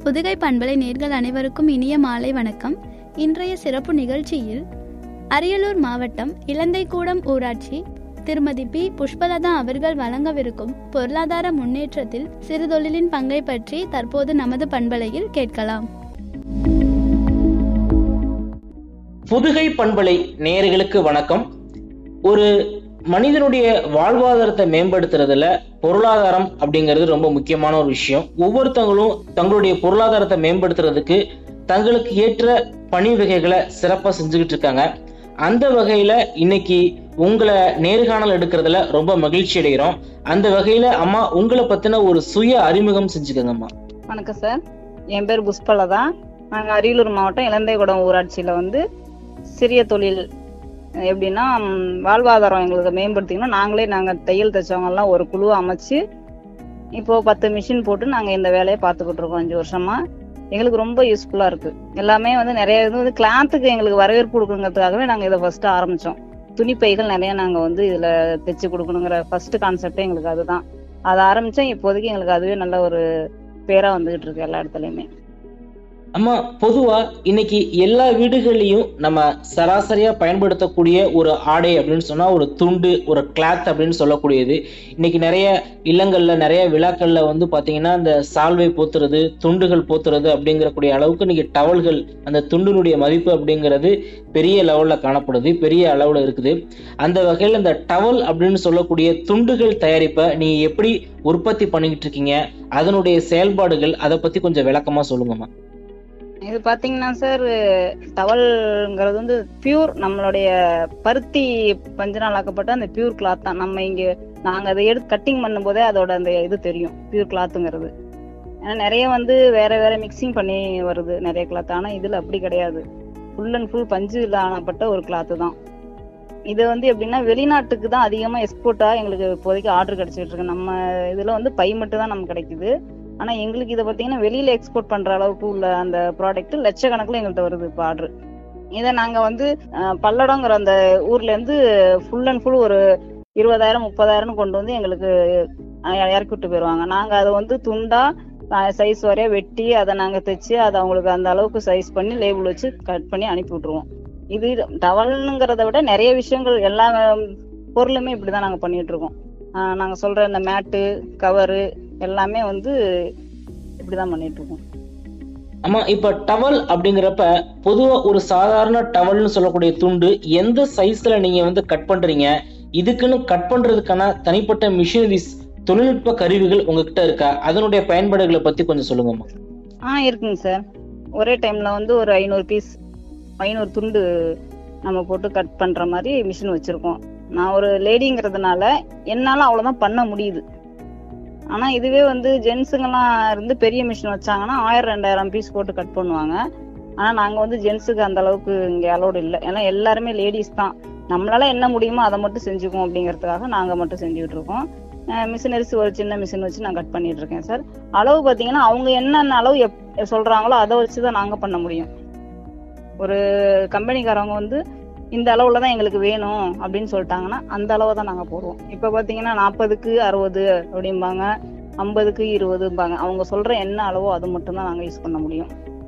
புதுகை பண்பலை நேர்கள் அனைவருக்கும் இனிய மாலை வணக்கம் இன்றைய சிறப்பு நிகழ்ச்சியில் அரியலூர் மாவட்டம் இலந்தைக்கூடம் ஊராட்சி திருமதி பி புஷ்பலதா அவர்கள் வழங்கவிருக்கும் பொருளாதார முன்னேற்றத்தில் சிறுதொழிலின் பங்கை பற்றி தற்போது நமது பண்பலையில் கேட்கலாம் புதுகை பண்பலை நேயர்களுக்கு வணக்கம் ஒரு மனிதனுடைய வாழ்வாதாரத்தை மேம்படுத்துறதுல பொருளாதாரம் அப்படிங்கிறது ரொம்ப முக்கியமான ஒரு விஷயம் ஒவ்வொருத்தவங்களும் தங்களுடைய பொருளாதாரத்தை மேம்படுத்துறதுக்கு தங்களுக்கு ஏற்ற பணி வகைகளை சிறப்பா செஞ்சுக்கிட்டு இருக்காங்க அந்த வகையில இன்னைக்கு உங்களை நேர்காணல் எடுக்கிறதுல ரொம்ப மகிழ்ச்சி அடைகிறோம் அந்த வகையில அம்மா உங்களை பத்தின ஒரு சுய அறிமுகம் செஞ்சுக்கோங்கம்மா வணக்கம் சார் என் பேர் புஷ்பலதா நாங்கள் அரியலூர் மாவட்டம் இலந்தைகுடம் ஊராட்சியில் வந்து சிறிய தொழில் எப்படின்னா ம், வாழ்வாதாரம் எங்களுக்கு மேம்படுத்திக்கணும் நாங்களே நாங்கள் தையல் தைச்சவங்கெல்லாம் ஒரு குழு அமைச்சு இப்போ பத்து மிஷின் போட்டு நாங்கள் இந்த வேலையை பார்த்துக்கிட்டு இருக்கோம் அஞ்சு வருஷமா எங்களுக்கு ரொம்ப யூஸ்ஃபுல்லாக இருக்கு எல்லாமே வந்து நிறைய இது வந்து கிளாத்துக்கு எங்களுக்கு வரவேற்பு கொடுக்குங்கிறதுக்காகவே நாங்கள் இதை ஃபர்ஸ்ட் ஆரம்பிச்சோம் துணிப்பைகள் நிறைய நாங்கள் வந்து இதில் தைச்சு கொடுக்கணுங்கிற ஃபர்ஸ்ட் கான்செப்டே எங்களுக்கு அதுதான் அதை ஆரம்பிச்சா இப்போதைக்கு எங்களுக்கு அதுவே நல்ல ஒரு பேரா வந்துகிட்டு இருக்கு எல்லா இடத்துலயுமே அம்மா பொதுவா இன்னைக்கு எல்லா வீடுகள்லயும் நம்ம சராசரியா பயன்படுத்தக்கூடிய ஒரு ஆடை அப்படின்னு சொன்னா ஒரு துண்டு ஒரு கிளாத் அப்படின்னு சொல்லக்கூடியது இன்னைக்கு நிறைய இல்லங்கள்ல நிறைய விழாக்கள்ல வந்து பாத்தீங்கன்னா இந்த சால்வை போத்துறது துண்டுகள் போத்துறது அப்படிங்கக்கூடிய அளவுக்கு இன்னைக்கு டவல்கள் அந்த துண்டினுடைய மதிப்பு அப்படிங்கிறது பெரிய லெவல்ல காணப்படுது பெரிய அளவுல இருக்குது அந்த வகையில இந்த டவல் அப்படின்னு சொல்லக்கூடிய துண்டுகள் தயாரிப்பை நீங்க எப்படி உற்பத்தி பண்ணிக்கிட்டு இருக்கீங்க அதனுடைய செயல்பாடுகள் அதை பத்தி கொஞ்சம் விளக்கமா சொல்லுங்கம்மா இது பாத்தீங்கன்னா சார் டவல்ங்கிறது வந்து பியூர் நம்மளுடைய பருத்தி பஞ்சினால் ஆக்கப்பட்ட அந்த பியூர் கிளாத் தான் நம்ம இங்க நாங்க அதை எடுத்து கட்டிங் பண்ணும்போதே அதோட அந்த இது தெரியும் பியூர் கிளாத்துங்கிறது ஏன்னா நிறைய வந்து வேற வேற மிக்சிங் பண்ணி வருது நிறைய கிளாத் ஆனா இதுல அப்படி கிடையாது ஃபுல் அண்ட் ஃபுல் பஞ்சுல ஆனப்பட்ட ஒரு கிளாத்து தான் இது வந்து எப்படின்னா வெளிநாட்டுக்கு தான் அதிகமா எக்ஸ்போர்ட்டா எங்களுக்கு இப்போதைக்கு ஆர்டர் கிடைச்சிட்டு இருக்கு நம்ம இதுல வந்து பை மட்டும் தான் நமக்கு கிடைக்குது ஆனா எங்களுக்கு இதை பாத்தீங்கன்னா வெளியில எக்ஸ்போர்ட் பண்ற அளவுக்கு உள்ள அந்த ப்ராடக்ட் லட்சக்கணக்கில் எங்கள்கிட்ட வருது இப்போ ஆர்டர் இதை நாங்க வந்து அஹ், பல்லடங்கிற அந்த ஊர்ல இருந்து ஃபுல் அண்ட் ஃபுல் ஒரு இருபதாயிரம் முப்பதாயிரம் கொண்டு வந்து எங்களுக்கு அஹ், இறக்கி விட்டு போயிருவாங்க நாங்க அதை வந்து துண்டா சைஸ் வரைய வெட்டி அதை நாங்க தைச்சு அதை அவங்களுக்கு அந்த அளவுக்கு சைஸ் பண்ணி லேபிள் வச்சு கட் பண்ணி அனுப்பி விட்டுருவோம் இது டவல்ங்கிறத விட நிறைய விஷயங்கள் எல்லா அஹ், பொருளுமே இப்படிதான் நாங்க பண்ணிட்டு இருக்கோம் அஹ், நாங்க சொல்ற இந்த மேட்டு கவரு எல்லாமே வந்து இப்படிதான் பண்ணிட்டு இருக்கோம் ஆமா இப்ப டவல் அப்படிங்கிறப்ப பொதுவா ஒரு சாதாரண டவல்னு சொல்லக்கூடிய துண்டு எந்த சைஸ்ல நீங்க வந்து கட் பண்றீங்க இதுக்குன்னு கட் பண்றதுக்கான தனிப்பட்ட மிஷினரிஸ் தொழில்நுட்ப கருவிகள் உங்ககிட்ட இருக்கா அதனுடைய பயன்பாடுகளை பத்தி கொஞ்சம் சொல்லுங்கம்மா ஆ இருக்குங்க சார் ஒரே டைம்ல வந்து ஒரு ஐநூறு பீஸ் ஐநூறு துண்டு நம்ம போட்டு கட் பண்ற மாதிரி மிஷின் வச்சிருக்கோம் நான் ஒரு லேடிங்கிறதுனால என்னால அவ்வளவுதான் பண்ண முடியுது ஆனா இதுவே வந்து ஜென்ஸுங்கெல்லாம் இருந்து பெரிய மிஷின் வச்சாங்கன்னா ஆயிரம் ரெண்டாயிரம் பீஸ் போட்டு கட் பண்ணுவாங்க ஆனா நாங்க வந்து ஜென்ஸுக்கு அந்த அளவுக்கு இங்க அலோடு இல்லை ஏன்னா எல்லாருமே லேடிஸ் தான் நம்மளால என்ன முடியுமோ அதை மட்டும் செஞ்சுக்குவோம் அப்படிங்கறதுக்காக நாங்க மட்டும் செஞ்சுக்கிட்டு இருக்கோம் மிஷினரிஸ் ஒரு சின்ன மிஷின் வச்சு நான் கட் பண்ணிட்டு இருக்கேன் சார் அளவு பாத்தீங்கன்னா அவங்க என்னென்ன அளவு எப்- சொல்றாங்களோ அதை வச்சுதான் நாங்க பண்ண முடியும் ஒரு கம்பெனிக்காரவங்க வந்து இந்த அளவுல தான் எங்களுக்கு வேணும் அப்படின்னு சொல்லிட்டாங்கன்னா அந்த அளவை தான் நாங்க போடுவோம் இப்ப பாத்தீங்கன்னா நாற்பதுக்கு அறுபது அப்படிம்பாங்க ஐம்பதுக்கு இருபதும்பாங்க அவங்க சொல்ற என்ன அளவோ அது மட்டும் தான் நாங்க யூஸ் பண்ண முடியும்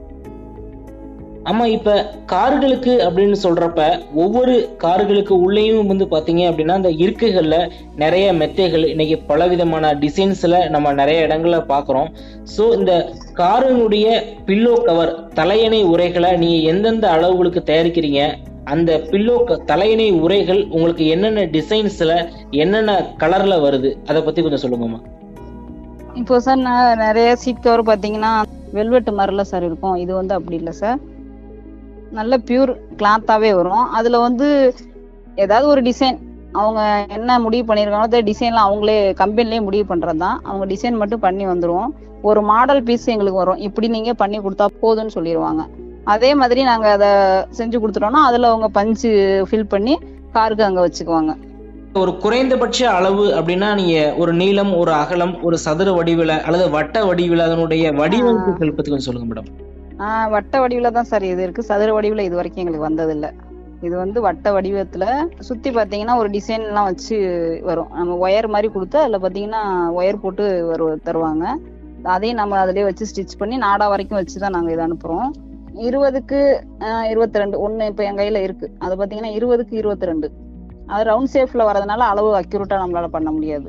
ஆமா இப்ப கார்களுக்கு அப்படின்னு சொல்றப்ப ஒவ்வொரு கார்களுக்கு உள்ளேயும் வந்து பாத்தீங்க அப்படின்னா அந்த இருக்கைகள்ல நிறைய மெத்தைகள் இன்னைக்கு பலவிதமான டிசைன்ஸ்ல நம்ம நிறைய இடங்கள்ல பாக்குறோம் சோ இந்த காரினுடைய பில்லோ கவர் தலையணை உரைகளை நீங்க எந்தெந்த அளவுகளுக்கு தயாரிக்கிறீங்க அந்த பில்லோ தலையணை உரைகள் உங்களுக்கு என்னென்ன டிசைன்ஸ்ல என்னென்ன கலர்ல வருது அதை பத்தி கொஞ்சம் சொல்லுங்கம்மா இப்போ சார் நான் நிறைய சீட் கவர் பாத்தீங்கன்னா வெல்வெட் மாதிரில சார் இருக்கும் இது வந்து அப்படி இல்லை சார் நல்ல பியூர் கிளாத்தாவே வரும் அதுல வந்து ஏதாவது ஒரு டிசைன் அவங்க என்ன முடிவு பண்ணியிருக்காங்களோ அந்த டிசைன்லாம் அவங்களே கம்பெனிலே முடிவு பண்றது தான் அவங்க டிசைன் மட்டும் பண்ணி வந்துருவோம் ஒரு மாடல் பீஸ் எங்களுக்கு வரும் இப்படி நீங்க பண்ணி கொடுத்தா போதும்னு சொல்லிடுவாங்க அதே மாதிரி நாங்க அதை செஞ்சு கொடுத்துட்டோம்னா அதுல அவங்க பஞ்சு ஃபில் பண்ணி காருக்கு அங்க வச்சுக்குவாங்க ஒரு குறைந்தபட்ச அளவு அப்படின்னா நீங்க ஒரு நீளம் ஒரு அகலம் ஒரு சதுர வடிவில அல்லது வட்ட வடிவில அதனுடைய வடிவமைப்புகள் பத்தி கொஞ்சம் சொல்லுங்க மேடம் ஆஹ் வட்ட வடிவில தான் சார் இது இருக்கு சதுர வடிவில இது வரைக்கும் எங்களுக்கு வந்தது இல்ல இது வந்து வட்ட வடிவத்துல சுத்தி பாத்தீங்கன்னா ஒரு டிசைன் எல்லாம் வச்சு வரும் நம்ம ஒயர் மாதிரி கொடுத்து அதுல பாத்தீங்கன்னா ஒயர் போட்டு வரு தருவாங்க அதையும் நம்ம அதிலேயே வச்சு ஸ்டிச் பண்ணி நாடா வரைக்கும் வச்சு தான் நாங்க இதை அனுப்புறோம் இருபதுக்கு இருபத்தி ரெண்டு ஒண்ணு இப்ப என் கையில இருக்கு அது பாத்தீங்கன்னா இருபதுக்கு இருபத்தி ரெண்டு அது ரவுண்ட் ஷேப்ல வரதுனால அளவு அக்யூரேட்டா நம்மளால பண்ண முடியாது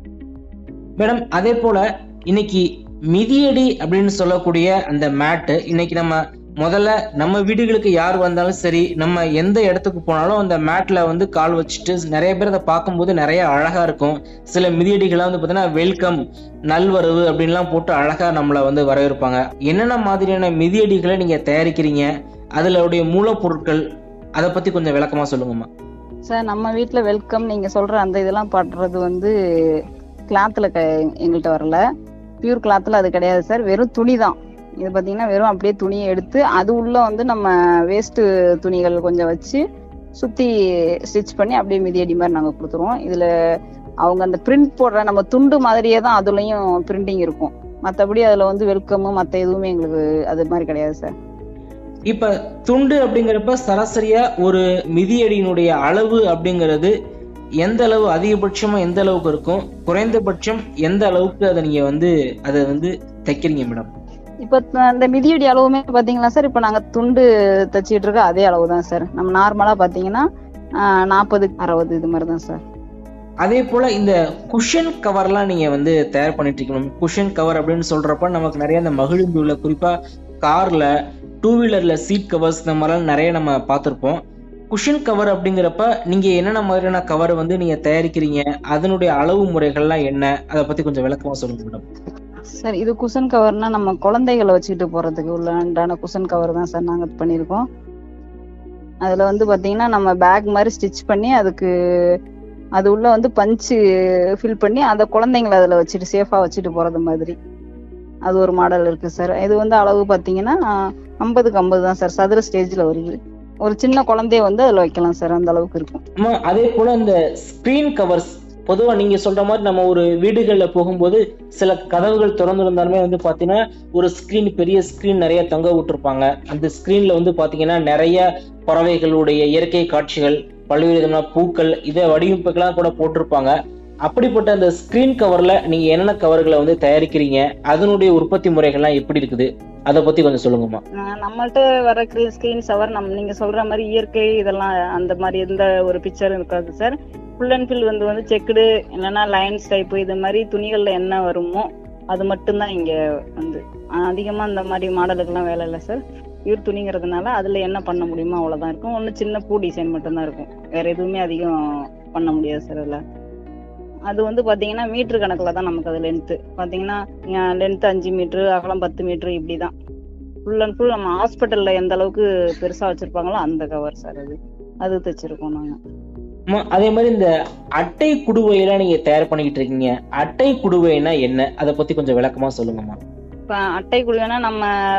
மேடம் அதே போல இன்னைக்கு மிதியடி அப்படின்னு சொல்லக்கூடிய அந்த மேட்டு இன்னைக்கு நம்ம முதல்ல நம்ம வீடுகளுக்கு யார் வந்தாலும் சரி நம்ம எந்த இடத்துக்கு போனாலும் அந்த மேட்ல வந்து கால் வச்சுட்டு நிறைய பேர் அதை பார்க்கும்போது நிறைய அழகா இருக்கும் சில மிதியடிகள்லாம் வந்து பார்த்தீங்கன்னா வெல்கம் நல்வரவு அப்படின்லாம் போட்டு அழகா நம்மளை வந்து வரவேற்பாங்க என்னென்ன மாதிரியான மிதியடிகளை நீங்க தயாரிக்கிறீங்க அதனுடைய மூலப்பொருட்கள் அதை பத்தி கொஞ்சம் விளக்கமா சொல்லுங்கம்மா சார் நம்ம வீட்ல வெல்கம் நீங்க சொல்ற அந்த இதெல்லாம் பண்றது வந்து கிளாத்ல எங்கள்கிட்ட வரல பியூர் கிளாத்ல அது கிடையாது சார் வெறும் துணி தான் இது பாத்தீங்கன்னா வெறும் அப்படியே துணியை எடுத்து அது உள்ள வந்து நம்ம வேஸ்ட் துணிகள் கொஞ்சம் வச்சு சுத்தி ஸ்டிச் பண்ணி அப்படியே மிதியடி மாதிரி நாங்க கொடுத்துருவோம் இதுல அவங்க அந்த பிரிண்ட் போடுற நம்ம துண்டு மாதிரியே தான் அதுலயும் பிரிண்டிங் இருக்கும் மத்தபடி அதுல வந்து வெல்கம் மத்த எதுவுமே எங்களுக்கு அது மாதிரி கிடையாது சார் இப்ப துண்டு அப்படிங்கிறப்ப சராசரியா ஒரு மிதியடியினுடைய அளவு அப்படிங்கிறது எந்த அளவு அதிகபட்சமா எந்த அளவுக்கு இருக்கும் குறைந்தபட்சம் எந்த அளவுக்கு அதை நீங்க வந்து அதை வந்து தைக்கிறீங்க மேடம் இப்ப இந்த மிதியடி அளவுமே பாத்தீங்களா சார் இப்ப நாங்க துண்டு தச்சிட்டு இருக்க அதே அளவு தான் சார் நம்ம நார்மலா பாத்தீங்கன்னா நாற்பது அறுபது இது மாதிரி தான் சார் அதே போல இந்த குஷன் கவர்லாம் நீங்க வந்து தயார் பண்ணிட்டு இருக்கணும் குஷன் கவர் அப்படின்னு சொல்றப்ப நமக்கு நிறைய இந்த மகிழுந்துள்ள குறிப்பா கார்ல டூ வீலர்ல சீட் கவர்ஸ் இந்த மாதிரிலாம் நிறைய நம்ம பார்த்துருப்போம் குஷன் கவர் அப்படிங்கிறப்ப நீங்க என்னென்ன மாதிரியான கவர் வந்து நீங்க தயாரிக்கிறீங்க அதனுடைய அளவு முறைகள்லாம் என்ன அதை பத்தி கொஞ்சம் விளக்கமா சொல்லுங்க மேடம் சார் இது குஷன் கவர்னா நம்ம குழந்தைகளை வச்சுக்கிட்டு போறதுக்கு உள்ளான குஷன் கவர் தான் சார் நாங்க பண்ணியிருக்கோம் அதுல வந்து பாத்தீங்கன்னா நம்ம பேக் மாதிரி ஸ்டிச் பண்ணி அதுக்கு அது உள்ள வந்து பஞ்சு ஃபில் பண்ணி அந்த குழந்தைங்களை அதுல வச்சுட்டு சேஃபா வச்சுட்டு போறது மாதிரி அது ஒரு மாடல் இருக்கு சார் இது வந்து அளவு பாத்தீங்கன்னா ஐம்பதுக்கு ஐம்பது தான் சார் சதுர ஸ்டேஜ்ல வருது ஒரு சின்ன குழந்தைய வந்து அதுல வைக்கலாம் சார் அந்த அளவுக்கு இருக்கும் அதே போல இந்த ஸ்கிரீன் கவர்ஸ் பொதுவா நீங்க சொல்ற மாதிரி நம்ம ஒரு வீடுகள்ல போகும்போது சில கதவுகள் திறந்து இருந்தாலுமே வந்து பாத்தீங்கன்னா ஒரு ஸ்கிரீன் பெரிய ஸ்கிரீன் நிறைய தொங்க விட்டுருப்பாங்க அந்த ஸ்கிரீன்ல வந்து பாத்தீங்கன்னா நிறைய பறவைகளுடைய இயற்கை காட்சிகள் பல்வேறு விதமான பூக்கள் இதை வடிவமைப்புகள்லாம் கூட போட்டிருப்பாங்க அப்படிப்பட்ட அந்த ஸ்கிரீன் கவர்ல நீங்க என்னென்ன கவர்களை வந்து தயாரிக்கிறீங்க அதனுடைய உற்பத்தி முறைகள்லாம் எப்படி இருக்குது அதை பத்தி கொஞ்சம் சொல்லுங்கம்மா நம்மள்ட்ட வர ஸ்கிரீன் சவர் நம்ம நீங்க சொல்ற மாதிரி இயற்கை இதெல்லாம் அந்த மாதிரி எந்த ஒரு பிக்சரும் இருக்காது சார் ஃபுல் அண்ட் ஃபில் வந்து வந்து செக்குடு இல்லைன்னா லைன்ஸ் டைப் இது மாதிரி துணிகள்ல என்ன வருமோ அது மட்டும்தான் இங்க வந்து அதிகமா இந்த மாதிரி மாடலுக்குலாம் வேலை இல்லை சார் பியூர் துணிங்கிறதுனால அதுல என்ன பண்ண முடியுமோ அவ்வளவுதான் இருக்கும் ஒண்ணு சின்ன பூ டிசைன் மட்டும்தான் இருக்கும் வேற எதுவுமே அதிகம் பண்ண முடியாது சார் அதுல அது வந்து பாத்தீங்கன்னா மீட்டர் கணக்குல தான் நமக்கு அது லென்த் பாத்தீங்கன்னா லென்த் அஞ்சு மீட்டர் அகலம் பத்து மீட்டர் இப்படிதான் ஃபுல் அண்ட் ஃபுல் நம்ம ஹாஸ்பிட்டல்ல எந்த அளவுக்கு பெருசா வச்சிருப்பாங்களோ அந்த கவர் சார் அது அது தைச்சிருக்கோம் நாங்க அதே மாதிரி இந்த அட்டை குடுவையெல்லாம் நீங்க தயார் பண்ணிக்கிட்டு இருக்கீங்க அட்டை குடுவைனா என்ன அதை பத்தி கொஞ்சம் விளக்கமா சொல்லுங்கம்மா இப்ப அட்டை குடுவைனா நம்ம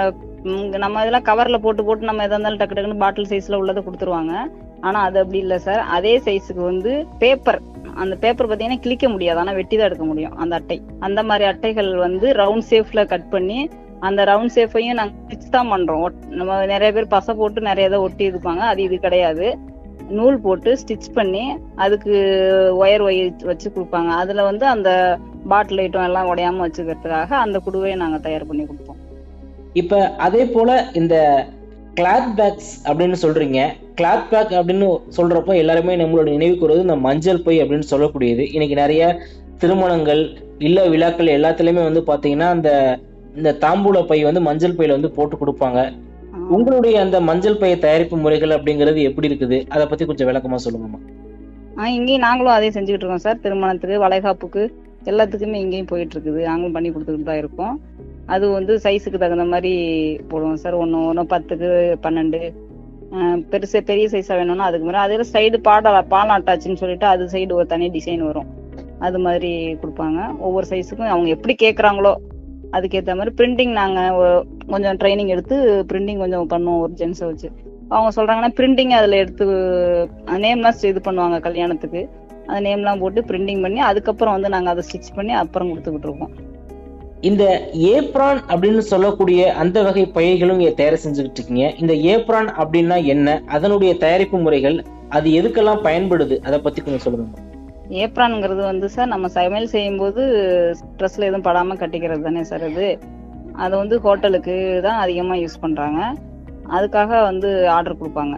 நம்ம இதெல்லாம் கவர்ல போட்டு போட்டு நம்ம எதா இருந்தாலும் டக்கு டக்குன்னு பாட்டில் சைஸ்ல உள்ளதை கொடுத்துருவாங்க ஆனா அது அப்படி இல்ல சார் அதே சைஸுக்கு வந்து பேப்பர் அந்த பேப்பர் பாத்தீங்கன்னா கிளிக்க முடியாது ஆனா வெட்டி தான் எடுக்க முடியும் அந்த அட்டை அந்த மாதிரி அட்டைகள் வந்து ரவுண்ட் ஷேப்ல கட் பண்ணி அந்த ரவுண்ட் ஷேப்பையும் நாங்க ஸ்டிச் தான் பண்றோம் நம்ம நிறைய பேர் பசை போட்டு நிறைய இதை ஒட்டி இருப்பாங்க அது இது கிடையாது நூல் போட்டு ஸ்டிச் பண்ணி அதுக்கு ஒயர் ஒயர் வச்சு கொடுப்பாங்க அதுல வந்து அந்த பாட்டில் ஐட்டம் எல்லாம் உடையாம வச்சுக்கிறதுக்காக அந்த குடுவையை நாங்க தயார் பண்ணி கொடுப்போம் இப்ப அதே போல இந்த கிளாத் பேக்ஸ் அப்படின்னு சொல்றீங்க கிளாத் பேக் அப்படின்னு சொல்றப்போ எல்லாருமே நம்மளோட நினைவுக்கு வருவது இந்த மஞ்சள் பை அப்படின்னு சொல்லக்கூடியது இன்னைக்கு நிறைய திருமணங்கள் இல்ல விழாக்கள் எல்லாத்துலயுமே வந்து பாத்தீங்கன்னா அந்த இந்த தாம்பூல பை வந்து மஞ்சள் பையில வந்து போட்டு கொடுப்பாங்க உங்களுடைய அந்த மஞ்சள் பை தயாரிப்பு முறைகள் அப்படிங்கிறது எப்படி இருக்குது அதை பத்தி கொஞ்சம் விளக்கமா சொல்லுங்கம்மா ஆஹ் இங்கேயும் நாங்களும் அதே செஞ்சுக்கிட்டு இருக்கோம் சார் திருமணத்துக்கு வளைகாப்புக்கு எல்லாத்துக்குமே இங்கேயும் போயிட்டு இருக்குது நாங்களும் பண்ணி கொடுத்துக்கிட்டு தான் இருக்கோம் அது வந்து சைஸுக்கு தகுந்த மாதிரி போடுவோம் சார் ஒன்று ஒன்று பத்துக்கு பன்னெண்டு பெருசு பெரிய சைஸாக வேணும்னா அதுக்கு மாதிரி அதில் சைடு பாட பால் அட்டாச்சுன்னு சொல்லிட்டு அது சைடு ஒரு தனி டிசைன் வரும் அது மாதிரி கொடுப்பாங்க ஒவ்வொரு சைஸுக்கும் அவங்க எப்படி கேட்குறாங்களோ அதுக்கேற்ற மாதிரி பிரிண்டிங் நாங்கள் கொஞ்சம் ட்ரைனிங் எடுத்து பிரிண்டிங் கொஞ்சம் பண்ணுவோம் ஒரு ஜென்ஸை வச்சு அவங்க சொல்றாங்கன்னா பிரிண்டிங் அதில் எடுத்து நேம்லாம் இது பண்ணுவாங்க கல்யாணத்துக்கு அந்த நேம்லாம் போட்டு பிரிண்டிங் பண்ணி அதுக்கப்புறம் வந்து நாங்கள் அதை ஸ்டிச் பண்ணி அப்புறம் கொடுத்துக்கிட்டு இருக்கோம் இந்த ஏப்ரான் அப்படின்னு சொல்லக்கூடிய அந்த வகை பயிர்களும் இங்க தயார் செஞ்சுக்கிட்டு இருக்கீங்க இந்த ஏப்ரான் அப்படின்னா என்ன அதனுடைய தயாரிப்பு முறைகள் அது எதுக்கெல்லாம் பயன்படுது அதை பத்தி கொஞ்சம் சொல்லுங்க ஏப்ரான்ங்கிறது வந்து சார் நம்ம சமையல் செய்யும்போது ட்ரெஸ்ல எதுவும் படாம கட்டிக்கிறது தானே சார் அது அது வந்து ஹோட்டலுக்கு தான் அதிகமா யூஸ் பண்றாங்க அதுக்காக வந்து ஆர்டர் கொடுப்பாங்க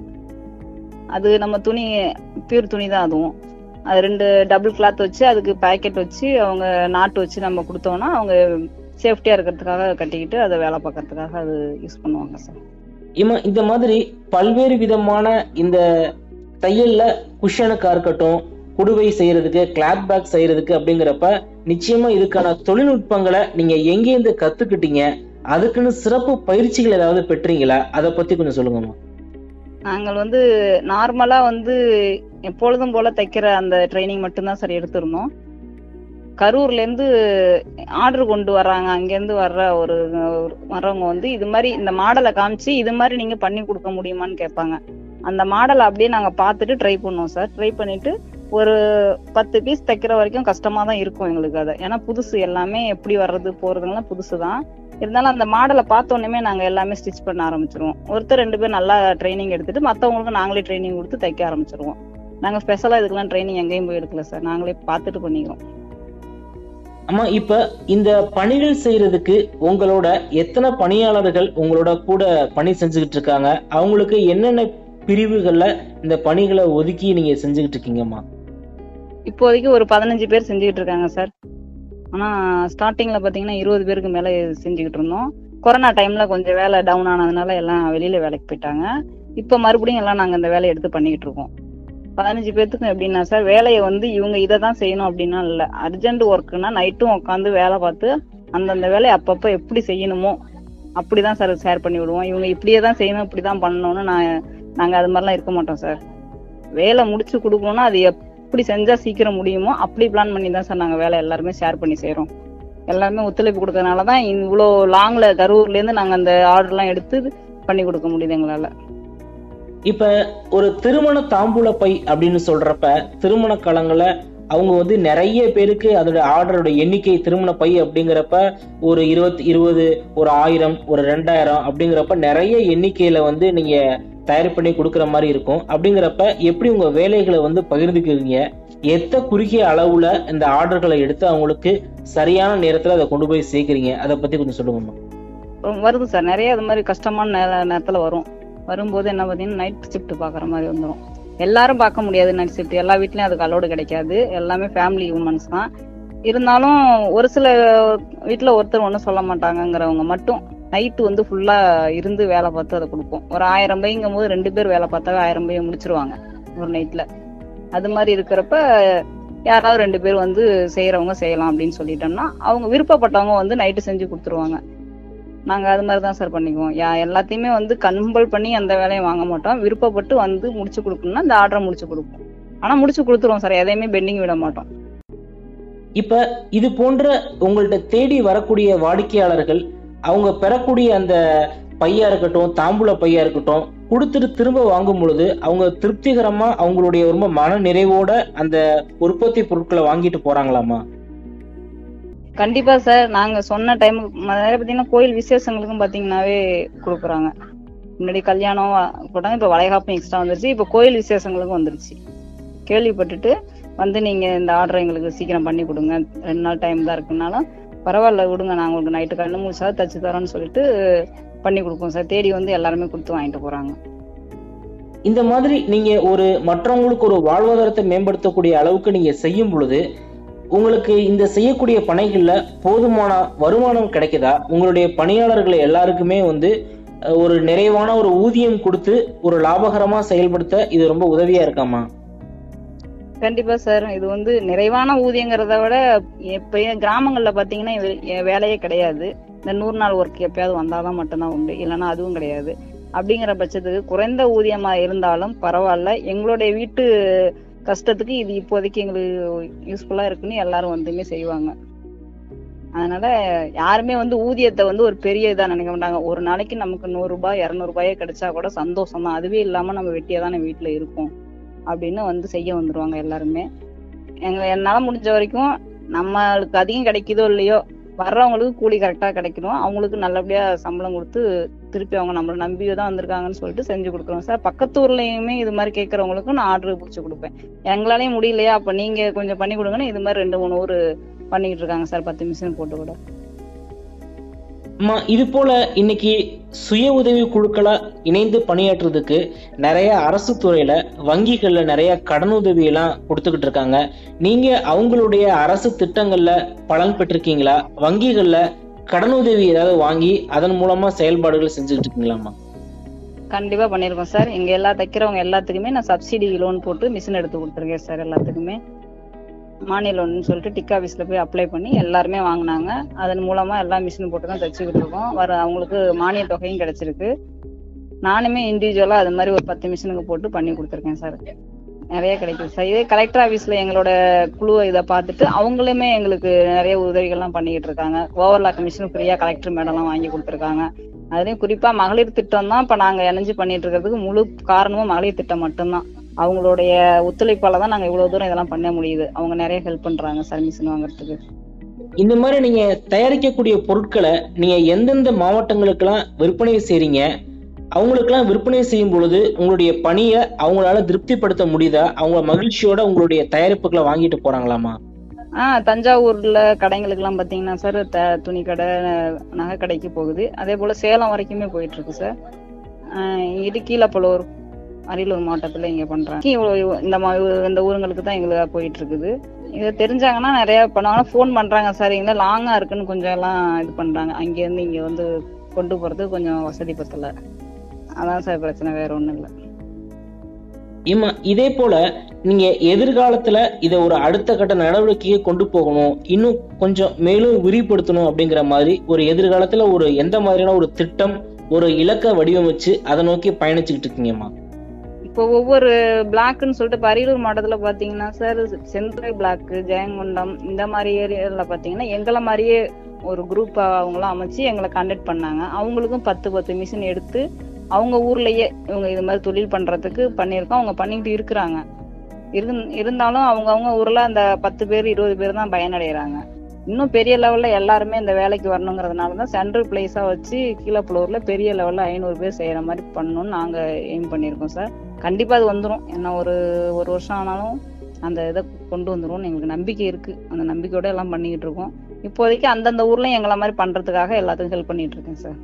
அது நம்ம துணி பியூர் துணி தான் அதுவும் அது ரெண்டு டபுள் கிளாத் வச்சு அதுக்கு பேக்கெட் வச்சு அவங்க நாட்டு வச்சு நம்ம கொடுத்தோம்னா அவங்க சேஃப்டியா இருக்கிறதுக்காக கட்டிக்கிட்டு அதை வேலை பார்க்கறதுக்காக அது யூஸ் பண்ணுவாங்க சார் இம்மா இந்த மாதிரி பல்வேறு விதமான இந்த தையல்ல குஷனுக்கா இருக்கட்டும் குடுவை செய்யறதுக்கு கிளாத் பேக் செய்யறதுக்கு அப்படிங்கிறப்ப நிச்சயமா இதுக்கான தொழில்நுட்பங்களை நீங்க எங்கேருந்து கத்துக்கிட்டீங்க அதுக்குன்னு சிறப்பு பயிற்சிகள் ஏதாவது பெற்றீங்களா அதை பத்தி கொஞ்சம் சொல்லுங்கம்மா நாங்கள் வந்து நார்மலா வந்து எப்பொழுதும் போல தைக்கிற அந்த ட்ரைனிங் மட்டும்தான் சார் எடுத்திருந்தோம் கரூர்ல இருந்து ஆர்டர் கொண்டு வர்றாங்க அங்கேருந்து வர்ற ஒரு ஒரு வர்றவங்க வந்து இது மாதிரி இந்த மாடலை காமிச்சு இது மாதிரி நீங்க பண்ணி கொடுக்க முடியுமான்னு கேட்பாங்க அந்த மாடலை அப்படியே நாங்க பார்த்துட்டு ட்ரை பண்ணுவோம் சார் ட்ரை பண்ணிட்டு ஒரு பத்து பீஸ் தைக்கிற வரைக்கும் கஷ்டமா தான் இருக்கும் எங்களுக்கு அதை ஏன்னா புதுசு எல்லாமே எப்படி வர்றது போறதுலாம் புதுசு தான் இருந்தாலும் அந்த மாடலை பார்த்த உடனே நாங்க எல்லாமே ஸ்டிச் பண்ண ஆரம்பிச்சிருவோம் ஒருத்தர் ரெண்டு பேர் நல்லா ட்ரைனிங் எடுத்துட்டு மத்தவங்களுக்கு நாங்களே ட்ரைனிங் கொடுத்து தைக்க ஆரம்பிச்சிருவோம் நாங்க ஸ்பெஷலா இதுக்கெல்லாம் ட்ரைனிங் எங்கேயும் போய் எடுக்கல சார் நாங்களே பார்த்துட்டு பண்ணிக்கிறோம் அம்மா இப்ப இந்த பணிகள் செய்யறதுக்கு உங்களோட எத்தனை பணியாளர்கள் உங்களோட கூட பணி செஞ்சுக்கிட்டு இருக்காங்க அவங்களுக்கு என்னென்ன பிரிவுகள்ல இந்த பணிகளை ஒதுக்கி நீங்க செஞ்சுக்கிட்டு இருக்கீங்கம்மா இப்போதைக்கு ஒரு பதினஞ்சு பேர் செஞ்சுக்கிட்டு இருக்காங்க சார் ஆனா ஸ்டார்டிங்ல பாத்தீங்கன்னா இருபது பேருக்கு மேல செஞ்சுக்கிட்டு இருந்தோம் கொரோனா டைம்ல கொஞ்சம் வேலை டவுன் ஆனதுனால எல்லாம் வெளியில வேலைக்கு போயிட்டாங்க இப்ப மறுபடியும் எல்லாம் நாங்க இந்த வேலையை எடுத்து பண்ணிக்கிட்டு இருக்கோம் பதினஞ்சு பேர்த்துக்கும் எப்படின்னா சார் வேலையை வந்து இவங்க இதை தான் செய்யணும் அப்படின்னா இல்ல அர்ஜென்ட் ஒர்க்குன்னா நைட்டும் உட்காந்து வேலை பார்த்து அந்தந்த வேலையை அப்பப்ப எப்படி செய்யணுமோ அப்படிதான் சார் ஷேர் பண்ணி விடுவோம் இவங்க இப்படியே தான் செய்யணும் இப்படிதான் பண்ணணும்னு நான் நாங்க அது மாதிரிலாம் இருக்க மாட்டோம் சார் வேலை முடிச்சு கொடுக்கணும்னா அது எப்படி செஞ்சா சீக்கிரம் முடியுமோ அப்படி பிளான் பண்ணி தான் சார் நாங்க வேலை எல்லாருமே ஷேர் பண்ணி செய்றோம் எல்லாருமே ஒத்துழைப்பு கொடுக்கறதுனால தான் இவ்வளோ லாங்ல கரூர்ல இருந்து நாங்க அந்த ஆர்டர்லாம் எடுத்து பண்ணி கொடுக்க முடியுது எங்களால இப்ப ஒரு திருமண தாம்பூல பை அப்படின்னு சொல்றப்ப திருமண காலங்கள அவங்க வந்து நிறைய பேருக்கு அதோட ஆர்டரோட எண்ணிக்கை திருமண பை அப்படிங்கிறப்ப ஒரு இருபத்தி இருபது ஒரு ஆயிரம் ஒரு ரெண்டாயிரம் அப்படிங்கிறப்ப நிறைய எண்ணிக்கையில வந்து நீங்க தயார் பண்ணி கொடுக்குற மாதிரி இருக்கும் அப்படிங்கிறப்ப எப்படி உங்க வேலைகளை வந்து பகிர்ந்துக்கிறீங்க எத்த குறுகிய அளவுல இந்த ஆர்டர்களை எடுத்து அவங்களுக்கு சரியான நேரத்துல அதை கொண்டு போய் சேர்க்கறீங்க அதை பத்தி கொஞ்சம் சொல்லுங்கம்மா ரொம்ப வருது சார் நிறைய அது மாதிரி கஷ்டமான நேர நேரத்துல வரும் வரும்போது என்ன பார்த்தீங்கன்னா நைட் ஷிஃப்ட் பார்க்குற மாதிரி வந்துடும் எல்லாரும் பார்க்க முடியாது நைட் ஷிஃப்ட் எல்லா வீட்லயும் அதுக்கு அலோடு கிடைக்காது எல்லாமே ஃபேமிலி ஹியூமன்ஸ் தான் இருந்தாலும் ஒரு சில வீட்ல ஒருத்தர் ஒன்றும் சொல்ல மாட்டாங்கங்கிறவங்க மட்டும் நைட்டு வந்து ஃபுல்லா இருந்து வேலை பார்த்து அதை கொடுப்போம் ஒரு ஆயிரம் பைங்கும் போது ரெண்டு பேர் வேலை பார்த்தாவே ஆயிரம் பையை முடிச்சிருவாங்க ஒரு நைட்ல அது மாதிரி இருக்கிறப்ப யாராவது ரெண்டு பேர் வந்து செய்யறவங்க செய்யலாம் அப்படின்னு சொல்லிட்டோம்னா அவங்க விருப்பப்பட்டவங்க வந்து நைட்டு செஞ்சு கொடுத்துருவாங்க நாங்க அது மாதிரி தான் சார் பண்ணிக்குவோம் யா எல்லாத்தையுமே வந்து கம்பல் பண்ணி அந்த வேலையை வாங்க மாட்டோம் விருப்பப்பட்டு வந்து முடிச்சு கொடுக்கணும்னா இந்த ஆர்டரை முடிச்சு கொடுப்போம் ஆனா முடிச்சு கொடுத்துருவோம் சார் எதையுமே பெண்டிங் விட மாட்டோம் இப்ப இது போன்ற உங்கள்ட்ட தேடி வரக்கூடிய வாடிக்கையாளர்கள் அவங்க பெறக்கூடிய அந்த பையா இருக்கட்டும் தாம்பூல பையா இருக்கட்டும் கொடுத்துட்டு திரும்ப வாங்கும் பொழுது அவங்க திருப்திகரமா அவங்களுடைய ரொம்ப மன நிறைவோட அந்த உற்பத்தி பொருட்களை வாங்கிட்டு போறாங்களாமா கண்டிப்பா சார் நாங்க சொன்ன டைம் நிறைய பாத்தீங்கன்னா கோயில் விசேஷங்களுக்கும் பாத்தீங்கன்னாவே கொடுக்குறாங்க முன்னாடி கல்யாணம் போட்டாங்க இப்ப வளைகாப்பும் எக்ஸ்ட்ரா வந்துருச்சு இப்ப கோயில் விசேஷங்களுக்கும் வந்துருச்சு கேள்விப்பட்டுட்டு வந்து நீங்க இந்த ஆர்டர் எங்களுக்கு சீக்கிரம் பண்ணி கொடுங்க ரெண்டு நாள் டைம் தான் இருக்குனாலும் பரவாயில்ல விடுங்க நாங்க உங்களுக்கு நைட்டு கண்ணு மூணு சார் தச்சு தரோம்னு சொல்லிட்டு பண்ணி கொடுப்போம் சார் தேடி வந்து எல்லாருமே கொடுத்து வாங்கிட்டு போறாங்க இந்த மாதிரி நீங்க ஒரு மற்றவங்களுக்கு ஒரு வாழ்வாதாரத்தை மேம்படுத்தக்கூடிய அளவுக்கு நீங்க செய்யும் பொழுது உங்களுக்கு இந்த செய்யக்கூடிய பணிகள்ல போதுமான வருமானம் கிடைக்குதா உங்களுடைய பணியாளர்கள் எல்லாருக்குமே வந்து அஹ், ஒரு நிறைவான ஒரு ஊதியம் கொடுத்து ஒரு லாபகரமா செயல்படுத்த இது ரொம்ப உதவியா இருக்காமா கண்டிப்பா சார் இது வந்து நிறைவான ஊதியங்கிறத விட இப்ப கிராமங்கள்ல பாத்தீங்கன்னா வே- வேலையே கிடையாது இந்த நூறு நாள் ஒர்க் எப்பயாவது வந்தாதான் மட்டும்தான் உண்டு இல்லைன்னா அதுவும் கிடையாது அப்படிங்கிற பட்சத்துக்கு குறைந்த ஊதியமா இருந்தாலும் பரவாயில்ல எங்களுடைய வீட்டு கஷ்டத்துக்கு இது இப்போதைக்கு எங்களுக்கு யூஸ்ஃபுல்லா இருக்குன்னு எல்லாரும் வந்துமே செய்வாங்க அதனால யாருமே வந்து ஊதியத்தை வந்து ஒரு பெரிய இதா நினைக்க மாட்டாங்க ஒரு நாளைக்கு நமக்கு நூறு ரூபாய் இருநூறு ரூபாயே கிடைச்சா கூட சந்தோஷம் தான் அதுவே இல்லாம நம்ம வெட்டியா தானே வீட்டுல இருக்கோம் அப்படின்னு வந்து செய்ய வந்துருவாங்க எல்லாருமே எங்க என்னால முடிஞ்ச வரைக்கும் நம்மளுக்கு அதிகம் கிடைக்குதோ இல்லையோ வர்றவங்களுக்கு கூலி கரெக்டா கிடைக்கணும் அவங்களுக்கு நல்லபடியா சம்பளம் கொடுத்து திருப்பி அவங்க நம்மள நம்பி தான் வந்திருக்காங்கன்னு சொல்லிட்டு செஞ்சு கொடுக்குறோம் சார் பக்கத்து ஊர்லயுமே இது மாதிரி கேட்கறவங்களுக்கும் நான் ஆர்டர் பிடிச்சி கொடுப்பேன் எங்களாலையும் முடியலையா அப்ப நீங்க கொஞ்சம் பண்ணி கொடுங்கன்னு இது மாதிரி ரெண்டு மூணு ஊர் பண்ணிக்கிட்டு இருக்காங்க சார் பத்து மிஷின் போட்டு கூட அம்மா இது போல இன்னைக்கு சுய உதவி குழுக்களா இணைந்து பணியாற்றுறதுக்கு நிறைய அரசு துறையில வங்கிகள்ல நிறைய கடனுதவி எல்லாம் கொடுத்துக்கிட்டு இருக்காங்க நீங்க அவங்களுடைய அரசு திட்டங்கள்ல பலன் பெற்றிருக்கீங்களா வங்கிகள்ல கடனுதவி ஏதாவது வாங்கி அதன் மூலமா செயல்பாடுகள் செஞ்சுக்கிட்டு இருக்கீங்களாமா கண்டிப்பா பண்ணிருக்கோம் சார் இங்க எல்லா தைக்கிறவங்க எல்லாத்துக்குமே நான் சப்சிடி லோன் போட்டு மிஷின் எடுத்து கொடுத்துருக்கேன் சார் எல்லாத்துக்குமே மானிய லோன் சொல்லிட்டு டிக் ஆஃபீஸ்ல போய் அப்ளை பண்ணி எல்லாருமே வாங்கினாங்க அதன் மூலமா எல்லா மிஷின் போட்டு தான் தச்சுக்கிட்டு இருக்கோம் வர அவங்களுக்கு மானிய தொகையும் கிடைச்சிருக்கு நானுமே இண்டிவிஜுவலா அது மாதிரி ஒரு பத்து மிஷினுக்கு போட்டு பண்ணி கொடுத்துருக்கேன் சார் நிறைய கிடைக்குது சார் இதே கலெக்டர் ஆஃபீஸ்ல எங்களோட குழு இதை பார்த்துட்டு அவங்களுமே எங்களுக்கு நிறைய உதவிகள்லாம் பண்ணிக்கிட்டு இருக்காங்க ஓவர்லாக் மிஷின் ஃப்ரீயா கலெக்டர் மேடம்லாம் வாங்கி கொடுத்துருக்காங்க அதுலயும் குறிப்பா மகளிர் திட்டம் தான் இப்ப நாங்க இணைஞ்சு பண்ணிட்டு இருக்கிறதுக்கு முழு காரணமும் மகளிர் திட்டம் மட்டும்தான் அவங்களுடைய ஒத்துழைப்பால தான் நாங்க இவ்வளவு தூரம் இதெல்லாம் பண்ண முடியுது அவங்க நிறைய ஹெல்ப் பண்றாங்க சார் மிஷின் வாங்குறதுக்கு இந்த மாதிரி நீங்க தயாரிக்கக்கூடிய பொருட்களை நீங்க எந்தெந்த மாவட்டங்களுக்கெல்லாம் விற்பனை செய்றீங்க அவங்களுக்கெல்லாம் விற்பனை செய்யும் பொழுது உங்களுடைய பணியை அவங்களால திருப்திப்படுத்த முடியுதா அவங்க மகிழ்ச்சியோட உங்களுடைய தயாரிப்புகளை வாங்கிட்டு போறாங்களாமா ஆஹ் தஞ்சாவூர்ல கடைங்களுக்கு எல்லாம் பாத்தீங்கன்னா சார் த துணி கடை நகை கடைக்கு போகுது அதே போல சேலம் வரைக்குமே போயிட்டு இருக்கு சார் ஆஹ் இங்கிட்டு கீழப்பலூர் அரியலூர் மாவட்டத்துல இங்க பண்றாங்க இவ்வளவு இந்த மா இந்த ஊருங்களுக்கு தான் எங்களுக்கு போயிட்டு இருக்குது இதை தெரிஞ்சாங்கன்னா நிறைய பண்ணுவாங்க ஃபோன் பண்றாங்க சார் இங்க லாங்கா இருக்குன்னு கொஞ்சம் எல்லாம் இது பண்றாங்க அங்க இருந்து இங்க வந்து கொண்டு போறது கொஞ்சம் வசதி பத்தல அதான் சார் பிரச்சனை வேற ஒண்ணும் இல்லை இம்மா இதே போல நீங்க எதிர்காலத்துல இதை ஒரு அடுத்த கட்ட நடவடிக்கையை கொண்டு போகணும் இன்னும் கொஞ்சம் மேலும் விரிவுபடுத்தணும் அப்படிங்கிற மாதிரி ஒரு எதிர்காலத்துல ஒரு எந்த மாதிரியான ஒரு திட்டம் ஒரு இலக்கை வடிவமைச்சு அதை நோக்கி பயணிச்சுக்கிட்டு இருக்கீங்கம்மா இப்போ ஒவ்வொரு பிளாக்னு சொல்லிட்டு இப்ப அரியலூர் மாவட்டத்துல பாத்தீங்கன்னா சார் சென்ட்ரல் பிளாக் ஜெயங்கொண்டம் இந்த மாதிரி ஏரியால பாத்தீங்கன்னா எங்களை மாதிரியே ஒரு குரூப் அவங்களாம் அமைச்சு எங்களை கண்டக்ட் பண்ணாங்க அவங்களுக்கும் பத்து பத்து மிஷின் எடுத்து அவங்க ஊர்லயே இவங்க இது மாதிரி தொழில் பண்றதுக்கு பண்ணியிருக்கோம் அவங்க பண்ணிட்டு இருக்கிறாங்க இருந்- இருந்தாலும் அவங்க அவங்க ஊர்ல அந்த பத்து பேர் இருபது பேர் தான் பயனடைகிறாங்க இன்னும் பெரிய லெவல்ல எல்லாருமே இந்த வேலைக்கு வரணுங்கிறதுனால தான் சென்ட்ரல் பிளேஸா வச்சு கீழப்புலூர்ல பெரிய லெவல்ல ஐநூறு பேர் செய்யற மாதிரி பண்ணணும்னு நாங்க எய்ம் பண்ணியிருக்கோம் சார் கண்டிப்பா அது வந்துரும் என்ன ஒரு ஒரு வருஷம் ஆனாலும் அந்த இதை கொண்டு வந்துரும்னு எங்களுக்கு நம்பிக்கை இருக்கு அந்த நம்பிக்கையோட எல்லாம் பண்ணிக்கிட்டு இருக்கோம் இப்போதைக்கு அந்தந்த ஊர்லயும் எங்களை மாதிரி பண்றதுக்காக எல்லாத்துக்கும் ஹெல்ப் பண்ணிட்டு இருக்கேன் சார்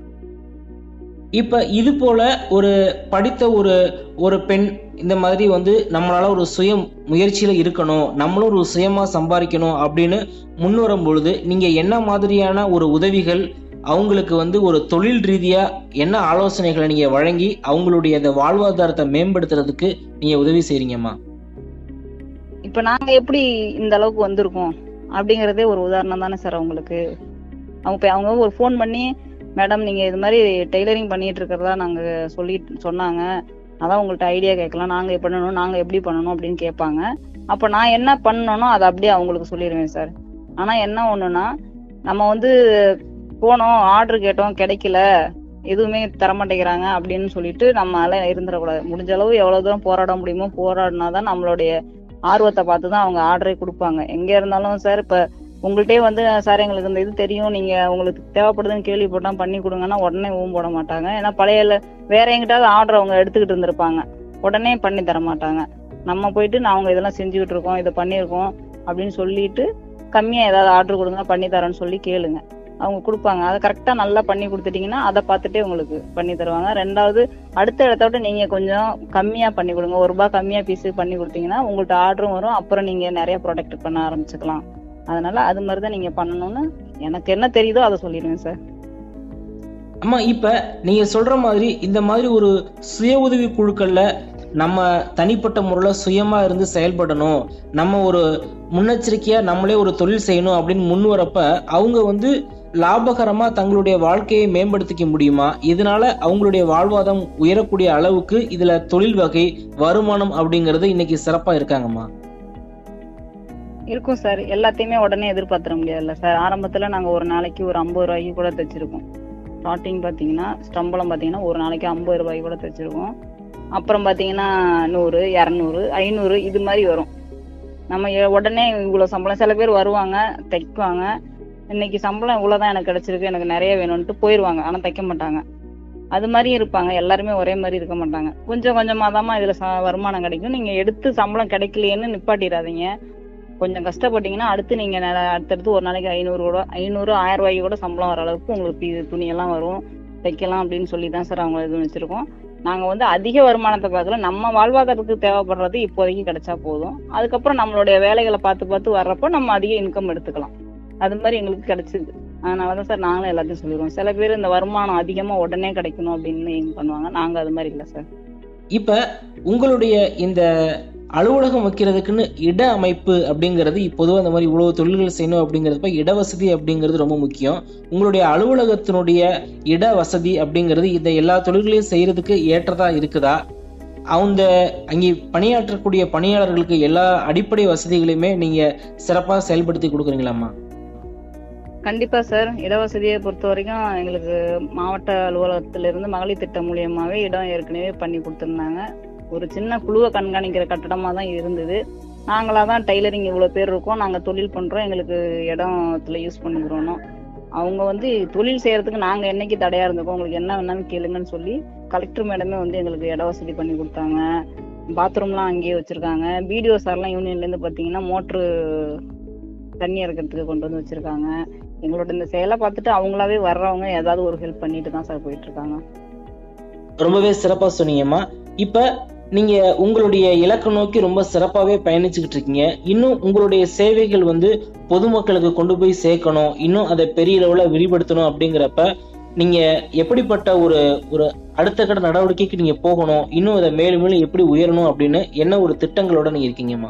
இப்ப இது போல ஒரு படித்த ஒரு ஒரு பெண் இந்த மாதிரி வந்து நம்மளால ஒரு சுய முயற்சியில இருக்கணும் நம்மளும் ஒரு சுயமா சம்பாதிக்கணும் அப்படின்னு முன்வரும் பொழுது நீங்க என்ன மாதிரியான ஒரு உதவிகள் அவங்களுக்கு வந்து ஒரு தொழில் ரீதியா என்ன ஆலோசனைகளை நீங்க வழங்கி அவங்களுடைய அந்த வாழ்வாதாரத்தை மேம்படுத்துறதுக்கு நீங்க உதவி செய்றீங்கம்மா இப்ப நாங்க எப்படி இந்த அளவுக்கு வந்திருக்கோம் அப்படிங்கறதே ஒரு உதாரணம் தானே சார் அவங்களுக்கு அவங்க இப்ப அவங்க ஒரு ஃபோன் பண்ணி மேடம் நீங்க இது மாதிரி டெய்லரிங் பண்ணிட்டு இருக்கிறதா நாங்க சொல்லி சொன்னாங்க அதான் உங்கள்ட்ட ஐடியா கேட்கலாம் நாங்க எப்படி பண்ணணும் நாங்க எப்படி பண்ணணும் அப்படின்னு கேட்பாங்க அப்ப நான் என்ன பண்ணணும் அதை அப்படியே அவங்களுக்கு சொல்லிடுவேன் சார் ஆனா என்ன ஒண்ணுன்னா நம்ம வந்து போனோம் ஆர்டர் கேட்டோம் கிடைக்கல எதுவுமே தர மாட்டேங்கிறாங்க அப்படின்னு சொல்லிட்டு நம்மளால இருந்துடக்கூடாது முடிஞ்ச அளவு எவ்வளவு தூரம் போராட முடியுமோ போராடினாதான் நம்மளுடைய ஆர்வத்தை பார்த்து தான் அவங்க ஆர்டரே கொடுப்பாங்க எங்க இருந்தாலும் சார் இப்ப உங்கள்கிட்டயே வந்து சார் எங்களுக்கு இந்த இது தெரியும் நீங்க உங்களுக்கு தேவைப்படுதுன்னு கேள்விப்பட்டா பண்ணி கொடுங்கன்னா உடனே ஊம் போட மாட்டாங்க ஏன்னா பழைய ல- வேற எங்கிட்டாவது ஆர்டர் அவங்க எடுத்துக்கிட்டு இருந்திருப்பாங்க உடனே பண்ணி தர மாட்டாங்க நம்ம போயிட்டு நான் அவங்க இதெல்லாம் செஞ்சுக்கிட்டு இருக்கோம் இதை பண்ணியிருக்கோம் அப்படின்னு சொல்லிட்டு கம்மியா ஏதாவது ஆர்டர் கொடுங்க பண்ணி தரேன்னு சொல்லி கேளுங்க அவங்க கொடுப்பாங்க அதை கரெக்டா நல்லா பண்ணி கொடுத்துட்டீங்கன்னா அதை பார்த்துட்டே உங்களுக்கு பண்ணி தருவாங்க ரெண்டாவது அடுத்த இடத்த விட நீங்க கொஞ்சம் கம்மியா பண்ணி கொடுங்க ஒரு ரூபாய் கம்மியா பீஸ் பண்ணி கொடுத்தீங்கன்னா உங்கள்ட்ட ஆர்டரும் வரும் அப்புறம் நீங்க நிறைய ப்ராடக்ட் பண்ண ஆரம்பிச்சுக்கலாம் அதனால அது மாதிரி தான் நீங்க பண்ணணும்னு எனக்கு என்ன தெரியுதோ அதை சொல்லிடுவேன் சார் அம்மா இப்ப நீங்க சொல்ற மாதிரி இந்த மாதிரி ஒரு சுய உதவி குழுக்கள்ல நம்ம தனிப்பட்ட முறையில சுயமா இருந்து செயல்படணும் நம்ம ஒரு முன்னெச்சரிக்கையா நம்மளே ஒரு தொழில் செய்யணும் அப்படின்னு முன் வரப்ப அவங்க வந்து லாபகரமா தங்களுடைய வாழ்க்கையை மேம்படுத்திக்க முடியுமா இதனால அவங்களுடைய வாழ்வாதாரம் உயரக்கூடிய அளவுக்கு இதுல தொழில் வகை வருமானம் அப்படிங்கறது இன்னைக்கு சிறப்பா இருக்காங்கம்மா இருக்கும் சார் எல்லாத்தையுமே உடனே எதிர்பார்த்துட முடியாதுல்ல சார் ஆரம்பத்துல நாங்க ஒரு நாளைக்கு ஒரு ஐம்பது ரூபாய்க்கு கூட தைச்சிருக்கோம் ஸ்டார்டிங் பாத்தீங்கன்னா ஸ்டம்பளம் பாத்தீங்கன்னா ஒரு நாளைக்கு ஐம்பது ரூபாய்க்கு கூட தைச்சிருக்கோம் அப்புறம் பாத்தீங்கன்னா நூறு இரநூறு ஐநூறு இது மாதிரி வரும் நம்ம எ- உடனே இவ்வளவு சம்பளம் சில பேர் வருவாங்க தைக்குவாங்க இன்னைக்கு சம்பளம் இவ்வளவுதான் எனக்கு கிடைச்சிருக்கு எனக்கு நிறைய வேணும்ட்டு போயிருவாங்க ஆனா தைக்க மாட்டாங்க அது மாதிரியும் இருப்பாங்க எல்லாருமே ஒரே மாதிரி இருக்க மாட்டாங்க கொஞ்சம் கொஞ்சமா தாம்மா இதுல ச- வருமானம் கிடைக்கும் நீங்க எடுத்து சம்பளம் கிடைக்கலையேன்னு நிப்பாட்டிடாதீங்க கொஞ்சம் கஷ்டப்பட்டீங்கன்னா அடுத்து நீங்க ந- அடுத்தடுத்து ஒரு நாளைக்கு ஐநூறு கூட ஐநூறு ஆயிரம் ரூபாய்க்கு கூட சம்பளம் வர அளவுக்கு உங்களுக்கு இது துணியெல்லாம் வரும் தைக்கலாம் அப்படின்னு சொல்லி தான் சார் அவங்க இது வச்சிருக்கோம் நாங்க வந்து அதிக வருமானத்தை பார்க்கல நம்ம வாழ்வாதாரத்துக்கு தேவைப்படுறது இப்போதைக்கு கிடைச்சா போதும் அதுக்கப்புறம் நம்மளுடைய வேலைகளை பார்த்து பார்த்து வர்றப்போ நம்ம அதிக இன்கம் எடுத்துக்கலாம் அது மாதிரி எங்களுக்கு கிடைச்சிது அதனாலதான் சார் நாங்களும் எல்லாத்தையும் சொல்லிடுவோம் சில பேர் இந்த வருமானம் அதிகமா உடனே கிடைக்கணும் அப்படின்னு aim பண்ணுவாங்க நாங்க அது மாதிரி இல்லை சார் இப்ப உங்களுடைய இந்த அலுவலகம் வைக்கிறதுக்குன்னு இட அமைப்பு அப்படிங்கிறது பொதுவாக இந்த மாதிரி இவ்வளவு தொழில்கள் செய்யணும் அப்படிங்கிறப்ப இட வசதி அப்படிங்கிறது ரொம்ப முக்கியம் உங்களுடைய அலுவலகத்தினுடைய இட வசதி அப்படிங்கிறது இந்த எல்லா தொழில்களையும் செய்யறதுக்கு ஏற்றதா இருக்குதா அந்த அங்கே பணியாற்றக்கூடிய பணியாளர்களுக்கு எல்லா அடிப்படை வசதிகளையுமே நீங்க சிறப்பா செயல்படுத்தி கொடுக்குறீங்களாம்மா கண்டிப்பா சார் இடவசதியை பொறுத்த வரைக்கும் எங்களுக்கு மாவட்ட அலுவலகத்துல இருந்து மகளிர் திட்டம் மூலியமாவே இடம் ஏற்கனவே பண்ணி கொடுத்துருந்தாங்க ஒரு சின்ன குழுவை கண்காணிக்கிற கட்டடமா தான் இருந்தது நாங்களா தான் டைலரிங் இவ்வளவு பேர் இருக்கோம் நாங்க தொழில் பண்றோம் எங்களுக்கு இடத்துல யூஸ் பண்ணிக்கிறோம் அவங்க வந்து தொழில் செய்யறதுக்கு நாங்க என்னைக்கு தடையா இருந்திருக்கோம் உங்களுக்கு என்ன வேணாலும் கேளுங்கன்னு சொல்லி கலெக்டர் மேடமே வந்து எங்களுக்கு இட வசதி பண்ணி கொடுத்தாங்க பாத்ரூம்லாம் அங்கேயே வச்சிருக்காங்க பிடிஓ சார்லாம் யூனியன்ல இருந்து பாத்தீங்கன்னா மோட்ரு தண்ணி இறக்கிறதுக்கு கொண்டு வந்து வச்சிருக்காங்க எங்களோட இந்த செயலை பார்த்துட்டு அவங்களாவே வர்றவங்க ஏதாவது ஒரு ஹெல்ப் பண்ணிட்டு தான் சார் போயிட்டு இருக்காங்க ரொம்பவே சிறப்பா சொன்னீங்கம்மா இப்ப நீங்க உங்களுடைய இலக்கை நோக்கி ரொம்ப சிறப்பாவே பயணிச்சுக்கிட்டு இருக்கீங்க இன்னும் உங்களுடைய சேவைகள் வந்து பொதுமக்களுக்கு கொண்டு போய் சேர்க்கணும் இன்னும் அதை பெரிய அளவுல விரிவுபடுத்தணும் அப்படிங்கிறப்ப நீங்க எப்படிப்பட்ட ஒரு ஒரு அடுத்த கட்ட நடவடிக்கைக்கு நீங்க போகணும் இன்னும் அதை மேலும் மேலும் எப்படி உயரணும் அப்படின்னு என்ன ஒரு திட்டங்களோட நீங்க இருக்கீங்கம்மா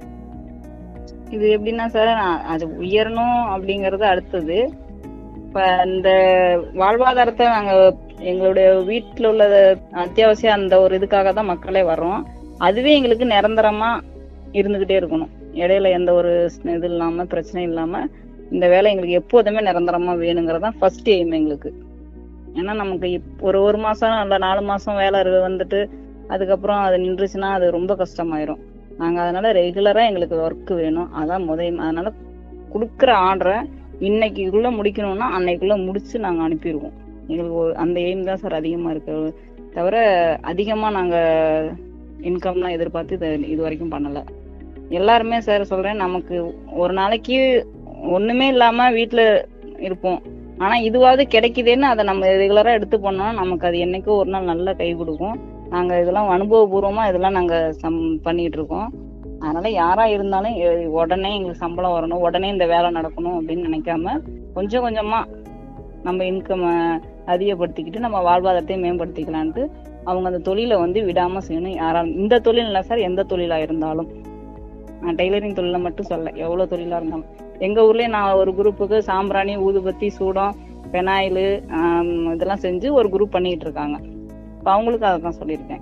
இது எப்படின்னா சார் நான் அது உயரணும் அப்படிங்கறது அடுத்தது இப்ப இந்த வாழ்வாதாரத்தை நாங்க எங்களுடைய வீட்டுல உள்ள அத்தியாவசியம் அந்த ஒரு இதுக்காக தான் மக்களே வர்றோம் அதுவே எங்களுக்கு நிரந்தரமா இருந்துகிட்டே இருக்கணும் இடையில எந்த ஒரு இது இல்லாம பிரச்சனை இல்லாம இந்த வேலை எங்களுக்கு எப்போதுமே நிரந்தரமா வேணுங்கிறதான் ஃபர்ஸ்ட் எய்ம் எங்களுக்கு ஏன்னா நமக்கு இப்- ஒரு ஒரு மாசம் இல்ல நாலு மாசம் வேலை இரு- வந்துட்டு அதுக்கப்புறம் அது நின்றுச்சுன்னா அது ரொம்ப கஷ்டமாயிரும் நாங்க அதனால ரெகுலரா எங்களுக்கு ஒர்க் வேணும் அதான் முதல் அதனால கொடுக்குற ஆர்டரை இன்னைக்குள்ள முடிக்கணும்னா அன்னைக்குள்ள முடிச்சு நாங்க அனுப்பிடுவோம் எங்களுக்கு ஒரு- அந்த எய்ம் தான் சார் அதிகமா இருக்கு தவிர அதிகமா நாங்க இன்கம்லாம் எதிர்பார்த்து இது இது வரைக்கும் பண்ணல எல்லாருமே சார் சொல்றேன் நமக்கு ஒரு நாளைக்கு ஒண்ணுமே இல்லாம வீட்டுல இருப்போம் ஆனா இதுவாவது கிடைக்குதேன்னு அதை நம்ம ரெகுலரா எடுத்து பண்ணோம்னா நமக்கு அது என்னைக்கோ ஒரு நாள் நல்லா கை கொடுக்கும் நாங்க இதெல்லாம் அனுபவபூர்வமா இதெல்லாம் நாங்க சம் பண்ணிட்டு இருக்கோம் அதனால யாரா இருந்தாலும் எ- உடனே எங்களுக்கு சம்பளம் வரணும் உடனே இந்த வேலை நடக்கணும் அப்படின்னு நினைக்காம கொஞ்சம் கொஞ்சமா நம்ம இன்கம் அதிகப்படுத்திக்கிட்டு நம்ம வாழ்வாதாரத்தை மேம்படுத்திக்கலான்ட்டு அவங்க அந்த தொழிலை வந்து விடாம செய்யணும் யாராலும் இந்த தொழில் இல்லை சார் எந்த தொழிலா இருந்தாலும் நான் டெய்லரிங் தொழிலை மட்டும் சொல்ல எவ்வளவு தொழிலா இருந்தாலும் எங்க ஊர்லயே நான் ஒரு குரூப்புக்கு சாம்பிராணி ஊதுபத்தி சூடம் பெனாயில் இதெல்லாம் செஞ்சு ஒரு குரூப் பண்ணிட்டு இருக்காங்க இப்ப அவங்களுக்கு அதை தான் சொல்லியிருக்கேன்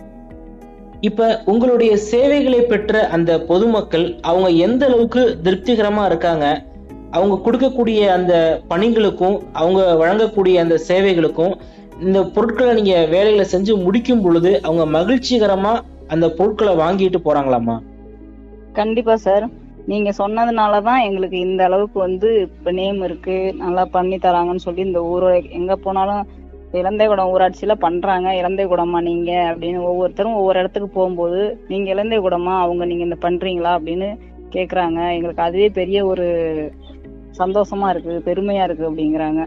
இப்ப உங்களுடைய சேவைகளை பெற்ற அந்த பொதுமக்கள் அவங்க எந்த அளவுக்கு திருப்திகரமா இருக்காங்க அவங்க கொடுக்கக்கூடிய அந்த பணிகளுக்கும் அவங்க வழங்கக்கூடிய அந்த சேவைகளுக்கும் இந்த பொருட்களை நீங்க வேலைகளை செஞ்சு முடிக்கும் பொழுது அவங்க மகிழ்ச்சிகரமா அந்த பொருட்களை வாங்கிட்டு போறாங்களாமா கண்டிப்பா சார் நீங்க சொன்னதுனாலதான் எங்களுக்கு இந்த அளவுக்கு வந்து இப்ப நேம் இருக்கு நல்லா பண்ணி தராங்கன்னு சொல்லி இந்த ஊர எங்க போனாலும் இளந்தைகுடம் ஊராட்சியில பண்றாங்க இளந்தைகுடமா நீங்க அப்படின்னு ஒவ்வொருத்தரும் ஒவ்வொரு இடத்துக்கு போகும்போது நீங்க இளந்தைகுடமா அவங்க நீங்க இந்த பண்றீங்களா அப்படின்னு கேக்குறாங்க எங்களுக்கு அதுவே பெரிய ஒரு சந்தோஷமா இருக்கு பெருமையா இருக்கு அப்படிங்கிறாங்க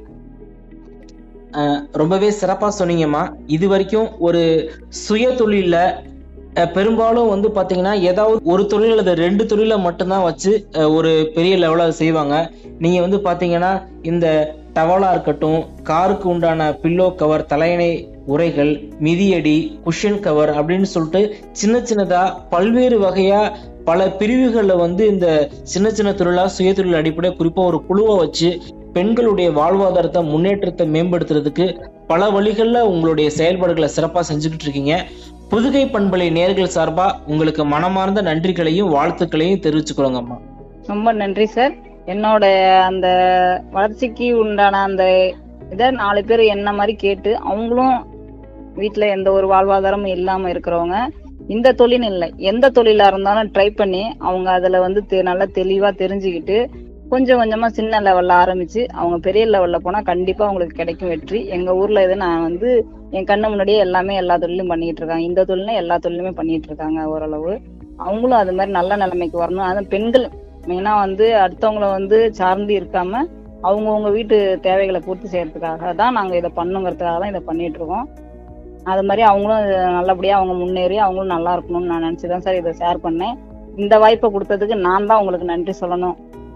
ரொம்பவே சிறப்பா சொன்னீங்கம்மா இது வரைக்கும் ஒரு சுய தொழில்ல அஹ், பெரும்பாலும் வந்து பாத்தீங்கன்னா ஏதாவது ஒரு தொழில் அல்லது ரெண்டு தொழிலை மட்டும்தான் வச்சு அஹ், ஒரு பெரிய லெவலா செய்வாங்க நீங்க வந்து பாத்தீங்கன்னா இந்த டவலா இருக்கட்டும் காருக்கு உண்டான பில்லோ கவர் தலையணை உரைகள் மிதியடி குஷன் கவர் அப்படின்னு சொல்லிட்டு சின்ன சின்னதா பல்வேறு வகையா பல பிரிவுகள்ல வந்து இந்த சின்ன சின்ன தொழிலா சுய தொழில் அடிப்படை குறிப்பா ஒரு குழுவை வச்சு பெண்களுடைய வாழ்வாதாரத்தை முன்னேற்றத்தை மேம்படுத்துறதுக்கு பல வழிகள்ல உங்களுடைய செயல்பாடுகளை சிறப்பா செஞ்சுக்கிட்டு இருக்கீங்க புதுகை பண்பலை நேர்கள் சார்பா உங்களுக்கு மனமார்ந்த நன்றிகளையும் வாழ்த்துக்களையும் தெரிவிச்சுக்கிறோங்கம்மா ரொம்ப நன்றி சார் என்னோட அந்த வளர்ச்சிக்கு உண்டான அந்த இதை நாலு பேர் என்ன மாதிரி கேட்டு அவங்களும் வீட்ல எந்த ஒரு வாழ்வாதாரமும் இல்லாம இருக்கிறவங்க இந்த தொழில் இல்லை எந்த தொழிலா இருந்தாலும் ட்ரை பண்ணி அவங்க அதுல வந்து தெ- நல்லா தெளிவா தெரிஞ்சுக்கிட்டு கொஞ்சம் கொஞ்சமா சின்ன லெவல்ல ஆரம்பிச்சு அவங்க பெரிய லெவல்ல போனா கண்டிப்பா அவங்களுக்கு கிடைக்கும் வெற்றி எங்க ஊர்ல இது நான் வந்து என் கண்ணு முன்னாடியே எல்லாமே எல்லா தொழிலும் பண்ணிட்டு இருக்காங்க இந்த தொழிலும் எல்லா தொழிலுமே பண்ணிட்டு இருக்காங்க ஓரளவு அவங்களும் அது மாதிரி நல்ல நிலைமைக்கு வரணும் அதுவும் பெண்கள் மெயினா வந்து அடுத்தவங்கள வந்து சார்ந்து இருக்காம அவங்கவுங்க வீட்டு தேவைகளை பூர்த்தி செய்யறதுக்காக தான் நாங்க இதை பண்ணுங்கிறதுக்காக தான் இதை பண்ணிட்டு இருக்கோம் அது மாதிரி அவங்களும் இது நல்லபடியா அவங்க முன்னேறி அவங்களும் நல்லா இருக்கணும்னு நான் நினைச்சுதான் சார் இதை ஷேர் பண்ணேன் இந்த வாய்ப்பை கொடுத்ததுக்கு நான் தான் உங்களுக்கு நன்றி சொல்லணும்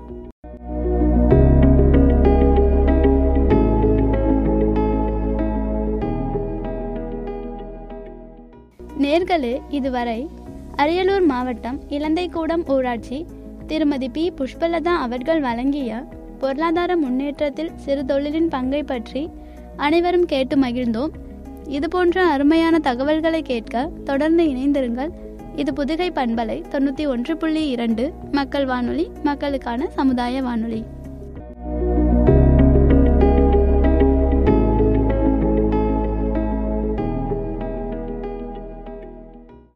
நேர்களே இதுவரை அரியலூர் மாவட்டம் இலந்தைக்கூடம் ஊராட்சி திருமதி பி புஷ்பலதா அவர்கள் வழங்கிய பொருளாதார முன்னேற்றத்தில் சிறு தொழிலின் பங்கை பற்றி அனைவரும் கேட்டு மகிழ்ந்தோம் இதுபோன்ற அருமையான தகவல்களை கேட்க தொடர்ந்து இணைந்திருங்கள் இது புதுகை பண்பலை தொண்ணூற்றி ஒன்று புள்ளி இரண்டு மக்கள் வானொலி மக்களுக்கான சமுதாய வானொலி